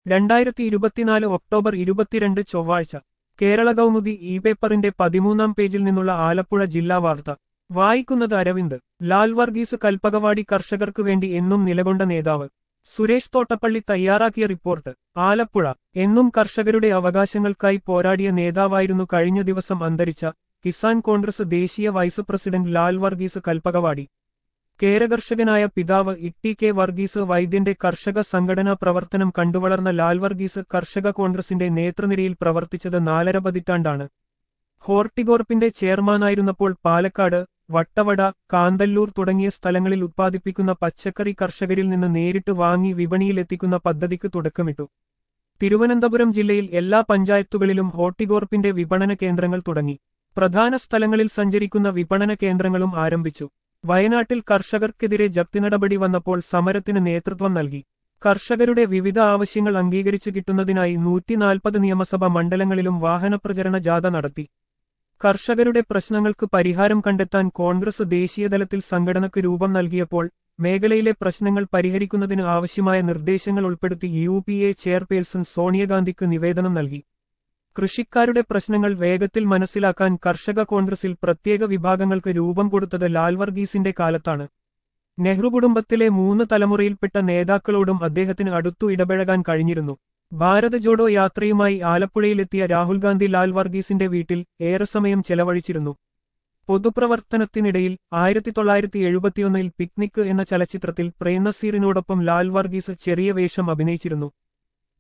രണ്ടായിരത്തി ഇരുപത്തിനാല് ഒക്ടോബർ ഇരുപത്തിരണ്ട് ചൊവ്വാഴ്ച കേരള കൗമുദി ഇ പേപ്പറിന്റെ പതിമൂന്നാം പേജിൽ നിന്നുള്ള ആലപ്പുഴ ജില്ലാ വാർത്ത വായിക്കുന്നത് അരവിന്ദ് ലാൽ വർഗീസ് കൽപ്പകവാടി കർഷകർക്കു വേണ്ടി എന്നും നിലകൊണ്ട നേതാവ് സുരേഷ് തോട്ടപ്പള്ളി തയ്യാറാക്കിയ റിപ്പോർട്ട് ആലപ്പുഴ എന്നും കർഷകരുടെ അവകാശങ്ങൾക്കായി പോരാടിയ നേതാവായിരുന്നു കഴിഞ്ഞ ദിവസം അന്തരിച്ച കിസാൻ കോൺഗ്രസ് ദേശീയ വൈസ് പ്രസിഡന്റ് ലാൽ വർഗീസ് കൽപ്പകവാടി കേരകർഷകനായ പിതാവ് ഇട്ടി കെ വർഗീസ് വൈദ്യന്റെ കർഷക സംഘടനാ പ്രവർത്തനം കണ്ടുവളർന്ന ലാൽ വർഗീസ് കർഷക കോൺഗ്രസിന്റെ നേതൃനിരയിൽ പ്രവർത്തിച്ചത് നാലര പതിറ്റാണ്ടാണ് ഹോർട്ടിഗോർപ്പിന്റെ ചെയർമാനായിരുന്നപ്പോൾ പാലക്കാട് വട്ടവട കാന്തല്ലൂർ തുടങ്ങിയ സ്ഥലങ്ങളിൽ ഉത്പാദിപ്പിക്കുന്ന പച്ചക്കറി കർഷകരിൽ നിന്ന് നേരിട്ട് വാങ്ങി വിപണിയിലെത്തിക്കുന്ന പദ്ധതിക്ക് തുടക്കമിട്ടു തിരുവനന്തപുരം ജില്ലയിൽ എല്ലാ പഞ്ചായത്തുകളിലും ഹോർട്ടിഗോർപ്പിന്റെ വിപണന കേന്ദ്രങ്ങൾ തുടങ്ങി പ്രധാന സ്ഥലങ്ങളിൽ സഞ്ചരിക്കുന്ന വിപണന കേന്ദ്രങ്ങളും ആരംഭിച്ചു വയനാട്ടിൽ കർഷകർക്കെതിരെ ജപ്തി നടപടി വന്നപ്പോൾ സമരത്തിന് നേതൃത്വം നൽകി കർഷകരുടെ വിവിധ ആവശ്യങ്ങൾ അംഗീകരിച്ചു കിട്ടുന്നതിനായി നൂറ്റിനാൽപ്പത് നിയമസഭാ മണ്ഡലങ്ങളിലും വാഹനപ്രചരണ ജാഥ നടത്തി കർഷകരുടെ പ്രശ്നങ്ങൾക്ക് പരിഹാരം കണ്ടെത്താൻ കോൺഗ്രസ് ദേശീയതലത്തിൽ സംഘടനക്ക് രൂപം നൽകിയപ്പോൾ മേഖലയിലെ പ്രശ്നങ്ങൾ പരിഹരിക്കുന്നതിന് ആവശ്യമായ നിർദ്ദേശങ്ങൾ ഉൾപ്പെടുത്തി യു പി എ ചെയർപേഴ്സൺ സോണിയാഗാന്ധിക്ക് നിവേദനം നൽകി കൃഷിക്കാരുടെ പ്രശ്നങ്ങൾ വേഗത്തിൽ മനസ്സിലാക്കാൻ കർഷക കോൺഗ്രസിൽ പ്രത്യേക വിഭാഗങ്ങൾക്ക് രൂപം കൊടുത്തത് ലാൽ വർഗീസിന്റെ കാലത്താണ് നെഹ്റു കുടുംബത്തിലെ മൂന്ന് തലമുറയിൽപ്പെട്ട നേതാക്കളോടും അദ്ദേഹത്തിന് അടുത്തു ഇടപഴകാൻ കഴിഞ്ഞിരുന്നു ഭാരത് ജോഡോ യാത്രയുമായി ആലപ്പുഴയിലെത്തിയ രാഹുൽ ഗാന്ധി ലാൽ വർഗീസിന്റെ വീട്ടിൽ ഏറെ സമയം ചെലവഴിച്ചിരുന്നു പൊതുപ്രവർത്തനത്തിനിടയിൽ ആയിരത്തി തൊള്ളായിരത്തി എഴുപത്തിയൊന്നിൽ പിക്നിക് എന്ന ചലച്ചിത്രത്തിൽ പ്രേംനസീറിനോടൊപ്പം ലാൽ വർഗീസ് ചെറിയ വേഷം അഭിനയിച്ചിരുന്നു